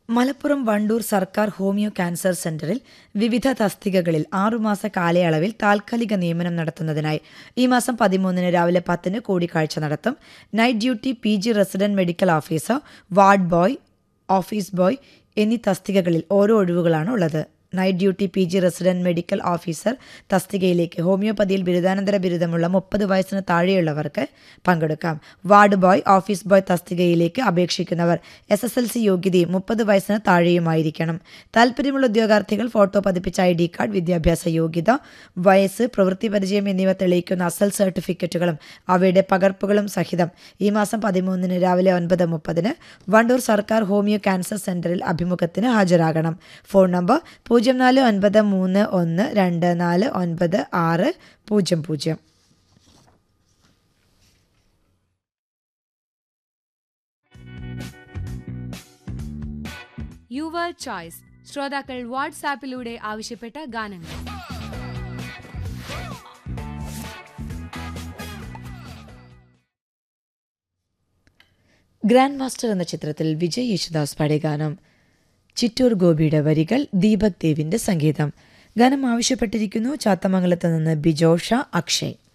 മലപ്പുറം വണ്ടൂർ സർക്കാർ homeo cancer സെന്ററിൽ വിവിധ തസ്തികകളിൽ ആറുമാസ കാലയളവിൽ താൽക്കാലിക നിയമനം നടത്തുന്നതിനായി ഈ മാസം പതിമൂന്നിന് രാവിലെ പത്തിന് കൂടിക്കാഴ്ച നടത്തും night duty P G resident medical officer ward boy office boy എന്നീ തസ്തികകളിൽ ഓരോ ഒഴിവുകളാണ് ഉള്ളത് night duty P G resident medical officer തസ്തികയിലേക്ക് ഹോമിയോപ്പതിയിൽ ബിരുദാനന്തര ബിരുദമുള്ള മുപ്പത് വയസ്സിന് താഴെയുള്ളവർക്ക് പങ്കെടുക്കാം വാർഡ് ബോയ് ഓഫീസ് ബോയ് തസ്തികയിലേക്ക് അപേക്ഷിക്കുന്നവർ എസ് എസ് എൽ സി യോഗ്യതയും മുപ്പത് വയസ്സിന് താഴെയുമായിരിക്കണം താല്പര്യമുള്ള ഉദ്യോഗാർത്ഥികൾ ഫോട്ടോ പതിപ്പിച്ച ഐ ഡി കാർഡ് വിദ്യാഭ്യാസ യോഗ്യത വയസ്സ് പ്രവൃത്തി പരിചയം എന്നിവ തെളിയിക്കുന്ന അസൽ സർട്ടിഫിക്കറ്റുകളും അവയുടെ പകർപ്പുകളും സഹിതം ഈ മാസം പതിമൂന്നിന് രാവിലെ ഒൻപത് മുപ്പതിന് വണ്ടൂർ സർക്കാർ ഹോമിയോ ക്യാൻസർ സെന്ററിൽ അഭിമുഖത്തിന് ഹാജരാകണം ഫോൺ നമ്പർ പൂജ്യം നാല് ഒൻപത് മൂന്ന് ഒന്ന് രണ്ട് നാല് ഒൻപത് ആറ് പൂജ്യം പൂജ്യം യുവർ ചോയ്സ് ശ്രോതാക്കൾ വാട്സാപ്പിലൂടെ ആവശ്യപ്പെട്ട ഗാനങ്ങൾ ഗ്രാൻഡ് മാസ്റ്റർ എന്ന ചിത്രത്തിൽ വിജയ് യേശുദാസ് പാടിയ ഗാനം ചിറ്റൂർ ഗോപിയുടെ വരികൾ ദീപക് ദേവിന്റെ സംഗീതം ഗാനം ആവശ്യപ്പെട്ടിരിക്കുന്നു ചാത്തമംഗലത്ത് നിന്ന് ബിജോഷ അക്ഷയ്